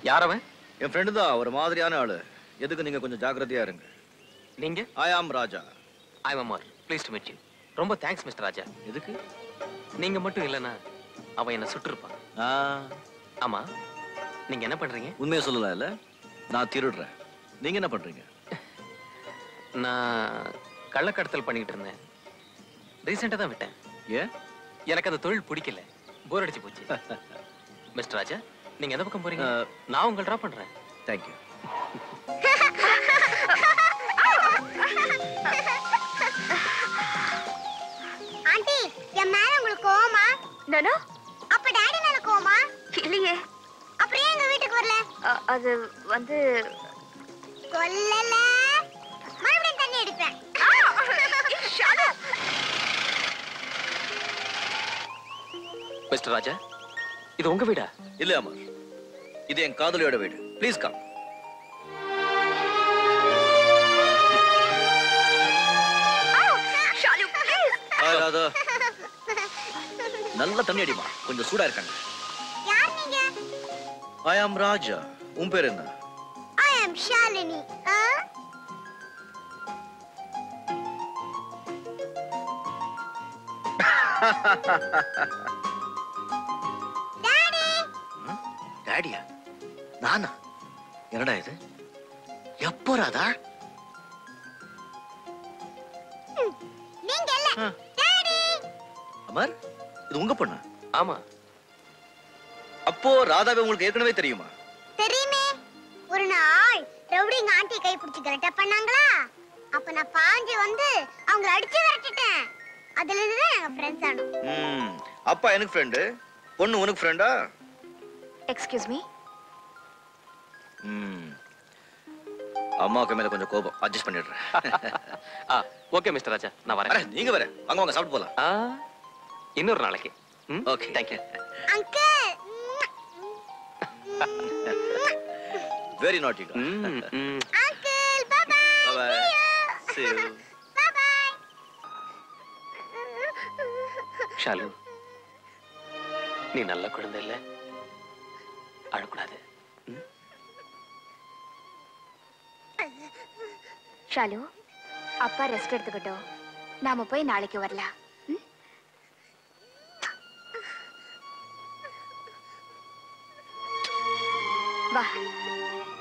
யார் அவன் என் ஃப்ரெண்டு தான் ஒரு மாதிரியான ஆளு எதுக்கு நீங்க கொஞ்சம் ஜாக்கிரதையா இருங்க நீங்க I am Raja I Amar please to meet you ரொம்ப தேங்க்ஸ் மிஸ்டர் ராஜா எதுக்கு நீங்க மட்டும் இல்லைன்னா அவன் என்ன சுட்டிருப்பான் நான் ஆமா நீங்க என்ன பண்றீங்க உண்மையை சொல்லலாம் இல்ல நான் திருடுறேன் நீங்க என்ன பண்றீங்க நான் கள்ளக்கடத்தல் பண்ணிட்டு இருந்தேன் ரீசெண்டாக தான் விட்டேன் ஏன் எனக்கு அந்த தொழில் பிடிக்கல போர் அடிச்சு போச்சு மிஸ்டர் ராஜா நீங்க எந்த பக்கம் போறீங்க அஹ், நான் உங்களை ட்ராப் பண்றேன் தேங்க்யூ ஆண்டி என் மேல உங்களுக்கு கோவமா நானோ அப்ப டாடி மேல கோவமா இல்லையே அப்புறம் ஏன் எங்க வீட்டுக்கு வரல அ- அது வந்து கொல்லல மறுபடியும் தண்ணி அடிப்பேன் மிஸ்டர் ராஜா இது உங்க வீடா இல்ல அமர் இது என் காதலியோட வீடு please come Shalu please Radha நல்ல தண்ணி அடிமா கொஞ்சம் சூடா இருக்காங்க யார் நீங்க ஐ ஆம் ராஜா உன் பேர் என்ன ஐ அம் ஷாலினி ஆ? டாடி டாடியா நானா என்னடா இது எப்போ ராதா நீங்க இல்ல ஆ. டாடி அமர் இது உங்க பொண்ணா ஆமா அப்போ ராதாவை உங்களுக்கு ஏற்கனவே தெரியுமா தெரியுமே ஒரு நாள் ரவுடிங்க ஆண்டி கை பிடிச்சி கரெக்டா பண்ணாங்களா அப்ப நான் பாஞ்சு வந்து அவங்கள அடிச்சு விரட்டிட்டேன் அதுல இருந்து தான் எங்க ஃப்ரெண்ட்ஸ் ஆனோம் ம் அப்பா எனக்கு ஃப்ரெண்டு பொண்ணு உனக்கு ஃப்ரெண்டா எக்ஸ்கியூஸ் மீ ம் அம்மாவுக்கு மேல கொஞ்சம் கோபம் அட்ஜஸ்ட் பண்ணிடுறேன் ஆ ஓகே மிஸ்டர் ராஜா நான் அட வரேன் நீங்க வேற வாங்க வாங்க சாப்பிட்டு போலாம் ஆ இன்னொரு நாளைக்கு ம் okay thank you uncle very naughty hmm hmm uncle bye bye Bye-bye. See you. Bye bye Shalu நீ நல்ல குழந்தை இல்ல அழக்கூடாது ம்? ஷாலு அப்பா ரெஸ்ட் எடுத்துக்கிட்டோம் நாம போய் நாளைக்கு வரலாம் ம்? வா